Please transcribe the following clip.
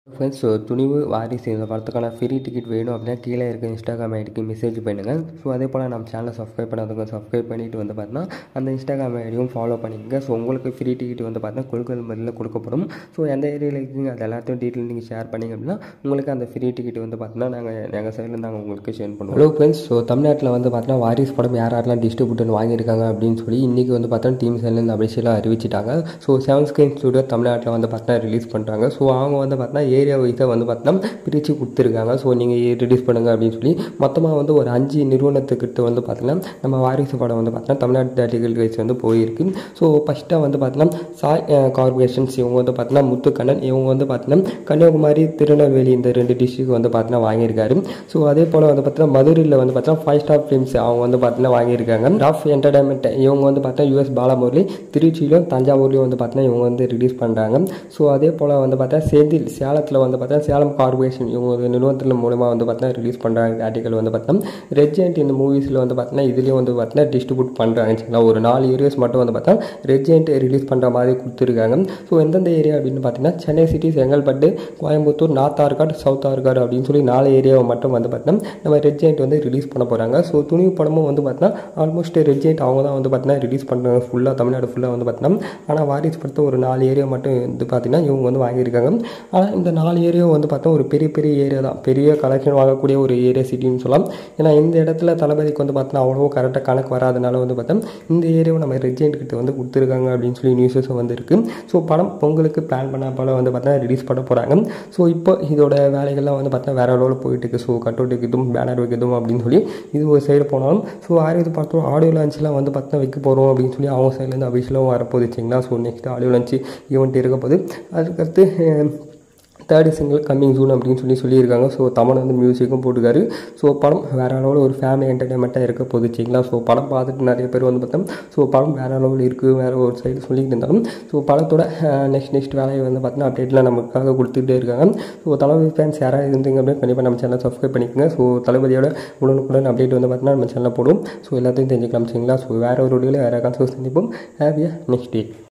friends துணிவு வாரிசு இந்த படத்துக்கான ஃப்ரீ டிக்கெட் வேணும் அப்படின்னா கீழே இருக்க இன்ஸ்டாகிராம் ஐடிக்கு மெசேஜ் பண்ணுங்கள் ஸோ அதே போல் நம்ம சேனலை சப்ஸ்கிரைப் பண்ணாதவங்க சப்ஸ்கிரைப் பண்ணிவிட்டு வந்து பார்த்தீங்கன்னா அந்த இன்ஸ்டாகிராம் ஐடியும் ஃபாலோ பண்ணிக்கங்க ஸோ உங்களுக்கு ஃப்ரீ டிக்கெட் வந்து பார்த்தீங்கன்னா கொடுக்கறது பதில் கொடுக்கப்படும் ஸோ எந்த ஏரியாவில் இருக்கீங்க அது எல்லாத்தையும் டீட்டெயில் நீங்கள் ஷேர் பண்ணிங்க அப்படின்னா உங்களுக்கு அந்த ஃப்ரீ டிக்கெட் வந்து பார்த்தீங்கன்னா நாங்கள் எங்கள் சைடில் நாங்கள் உங்களுக்கு ஷேர் பண்ணுவோம் ஹலோ ஃப்ரெண்ட்ஸ் ஸோ தமிழ்நாட்டில் வந்து பார்த்தீங்கன்னா வாரிஸ் படம் யார் யாரெல்லாம் டிஸ்ட்ரிபியூட்டர் வாங்கியிருக்காங்க அப்படின்னு சொல்லி இன்றைக்கி வந்து பார்த்தீங்கன்னா டீம் சைட்லேருந்து அபிஷியலாக அறிவிச்சிட்டாங்க ஸோ செவன் ஸ்க்ரீன் ஸ்டுடியோ தமிழ்நாட்டில் வந்து பார்த்தீங்கன்னா ரிலீஸ் பண்ணுறாங்க ஸோ அவங்க வந்து பார்த்தீங்கன்னா ஏரியா வைஸாக வந்து பார்த்தீங்கன்னா பிரித்து கொடுத்துருக்காங்க ஸோ நீங்கள் ரிலீஸ் பண்ணுங்கள் அப்படின்னு சொல்லி மொத்தமாக வந்து ஒரு அஞ்சு நிறுவனத்துக்கிட்ட வந்து பார்த்தீங்கன்னா நம்ம வாரிசு படம் வந்து பார்த்தீங்கன்னா தமிழ்நாடு தேட்டிகல் வைஸ் வந்து போயிருக்கு ஸோ ஃபஸ்ட்டாக வந்து பார்த்தீங்கன்னா சாய் கார்பரேஷன்ஸ் இவங்க வந்து பார்த்தீங்கன்னா முத்துக்கண்ணன் இவங்க வந்து பார்த்தீங்கன்னா கன்னியாகுமரி திருநெல்வேலி இந்த ரெண்டு டிஸ்ட்ரிக் வந்து பார்த்தீங்கன்னா வாங்கியிருக்காரு ஸோ அதே போல் வந்து பார்த்தீங்கன்னா மதுரையில் வந்து பார்த்தீங்கன்னா ஃபைவ் ஸ்டார் ஃபிலிம்ஸ் அவங்க வந்து பார்த்தீங்கன்னா வாங்கியிருக்காங்க ராஃப் என்டர்டைன்மெண்ட் இவங்க வந்து பார்த்தீங்கன்னா யூஎஸ் பாலமுரளி திருச்சியிலும் தஞ்சாவூர்லையும் வந்து பார்த்தீங்கன்னா இவங்க வந்து ரிலீஸ் பண்ணுறாங்க ஸோ அதே போல் வந்து பார்த்தா செந்தில் சேலத்தில் வந்து பார்த்தா சேலம் கார்பரேஷன் இவங்க ஒரு நிறுவனத்தில் மூலமாக வந்து பார்த்தீங்கன்னா ரிலீஸ் பண்ணுறாங்க ஆர்டிக்கல் வந்து பார்த்தீங்கன்னா ரெஜென்ட் இந்த மூவிஸில் வந்து பார்த்தீங்கன்னா இதுலேயும் வந்து பார்த்தீங்கன்னா டிஸ்ட்ரிபியூட் பண்ணுறாங்க சரிங்களா ஒரு நாலு ஏரியாஸ் மட்டும் வந்து பார்த்தா ரெஜென்ட் ரிலீஸ் பண்ணுற மாதிரி கொடுத்துருக்காங்க ஸோ எந்தெந்த ஏரியா அப்படின்னு பார்த்தீங்கன்னா Chennai city Chengalpattu Coimbatore north Arcot south Arcot அப்படின்னு சொல்லி நாலு ஏரியாவை மட்டும் வந்து பார்த்தீங்கன்னா நம்ம ரெஜென்ட் வந்து ரிலீஸ் பண்ண போகிறாங்க ஸோ துணிவு படமும் வந்து பார்த்தீங்கன்னா ஆல்மோஸ்ட் ரெஜென்ட் அவங்க தான் வந்து பார்த்தீங்கன்னா ரிலீஸ் பண்ணுறாங்க ஃபுல்லாக தமிழ்நாடு ஃபுல்லாக வந்து பார்த்தீங்கன்னா ஆனால் வாரிஸ் படத்தை ஒரு நாலு ஏரியா மட்டும் வந்து பார்த்தீங்கன்னா இவங்க வந்து வாங்கியிருக்காங்க ஆனால் இந்த நாலு ஏரியா வந்து பார்த்தா ஒரு பெரிய பெரிய ஏரியா தான் பெரிய கலெக்ஷன் வாங்கக்கூடிய ஒரு ஏரியா சிட்டின்னு சொல்லலாம் ஏன்னா இந்த இடத்துல தளபதிக்கு வந்து பார்த்தீங்கன்னா அவ்வளோ கரெக்டாக கணக்கு வராதனால வந்து பார்த்தா இந்த ஏரியாவை நம்ம ரெஜென்ட் கிட்ட வந்து கொடுத்துருக்காங்க அப்படின்னு சொல்லி நியூஸஸ் வந்து இருக்குது ஸோ படம் பொங்கலுக்கு பிளான் பண்ண போல் வந்து பார்த்தீங்கன்னா ரிலீஸ் பண்ண போகிறாங்க ஸோ இப்போ இதோட வேலைகள்லாம் வந்து பார்த்தீங்கன்னா வேற லெவலில் போயிட்டு இருக்கு ஸோ கட் அவுட் வைக்கதும் பேனர் வைக்கதும் அப்படின்னு சொல்லி இது ஒரு சைடு போனாலும் ஸோ ஆரியது பார்த்தோம் ஆடியோ லான்ச்லாம் வந்து பார்த்தா வைக்க போகிறோம் அப்படின்னு சொல்லி அவங்க சைட்லேருந்து அபிஷியலாகவும் வரப்போகுது சரிங்களா so next audio launch event இருக்க போகுது அதுக்கடுத்து தேர்ட் சிங்கிள் கம்மிங் ஜூன் அப்படின்னு சொல்லி சொல்லியிருக்காங்க ஸோ தமிழ் வந்து மியூசிக்கும் போட்டுக்காரு ஸோ படம் வேற அளவில் ஒரு ஃபேமிலி என்டர்டைன்மெண்ட்டாக இருக்க போகுது சரிங்களா ஸோ படம் பார்த்துட்டு நிறைய பேர் வந்து பார்த்தோம் ஸோ படம் வேற அளவில் இருக்குது வேறு ஒரு சைடு சொல்லிட்டு இருந்தாலும் ஸோ படத்தோட நெக்ஸ்ட் நெக்ஸ்ட் வேலையை வந்து பார்த்தீங்கன்னா அப்டேட்லாம் நமக்காக கொடுத்துட்டே இருக்காங்க ஸோ தளபதி ஃபேன்ஸ் யாராவது இருந்தீங்க அப்படின்னா கண்டிப்பாக நம்ம சேனல் சப்ஸ்கிரைப் பண்ணிக்கோங்க ஸோ தளபதியோட உடனுக்குடன் அப்டேட் வந்து பார்த்தீங்கன்னா நம்ம சேனலில் போடுவோம் ஸோ எல்லாத்தையும் தெரிஞ்சுக்கலாம் சரிங்களா ஸோ வேறு ஒரு வீடியோவில் வேறு கான்சர்ஸ் சந்திப்போம் ஹேவியா நெக்ஸ்ட் டே